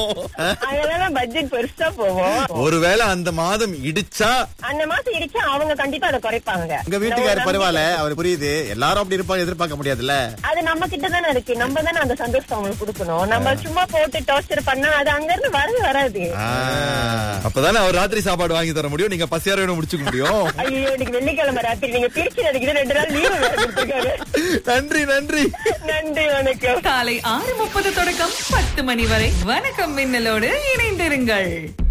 அதெல்லாம் பட்ஜெட் பெருசா போவோம் ஒருவேளை அந்த மாதம் இடிச்சா அந்த மாசம் இடிச்சா அவங்க கண்டிப்பா அதை குறைப்பாங்க உங்க வீட்டுக்காரர் நம்ம பரவாயில்ல அவர் புரியுது எல்லாரும் அப்படி இருப்பாங்க எதிர்பார்க்க முடியாதுல்ல அது நம்ம கிட்ட தானே இருக்கு நம்ம தானே அந்த சந்தோஷத்தை அவங்களுக்கு கொடுக்கணும் நம்ம சும்மா போட்டு டார்ச்சர் பண்ணா அது அங்க இருந்து வரவே வராது ஆ. அப்பதானே அவர் ராத்திரி சாப்பாடு வாங்கி தர முடியும் நீங்க பசியார வேணும் முடிச்சுக்க முடியும் ஐயோ இன்னைக்கு வெள்ளிக்கிழமை ராத்திரி நீங்க திருச்சி நடிக்கிற ரெண்டு நாள் லீவு வேற கொடுத்திருக்காரு நன்றி நன்றி நன்றி வணக்கம் காலை ஆறு முப்பது தொடக்கம் பத்து மணி வரை வணக்கம் மின்னலோடு இணைந்திருங்கள்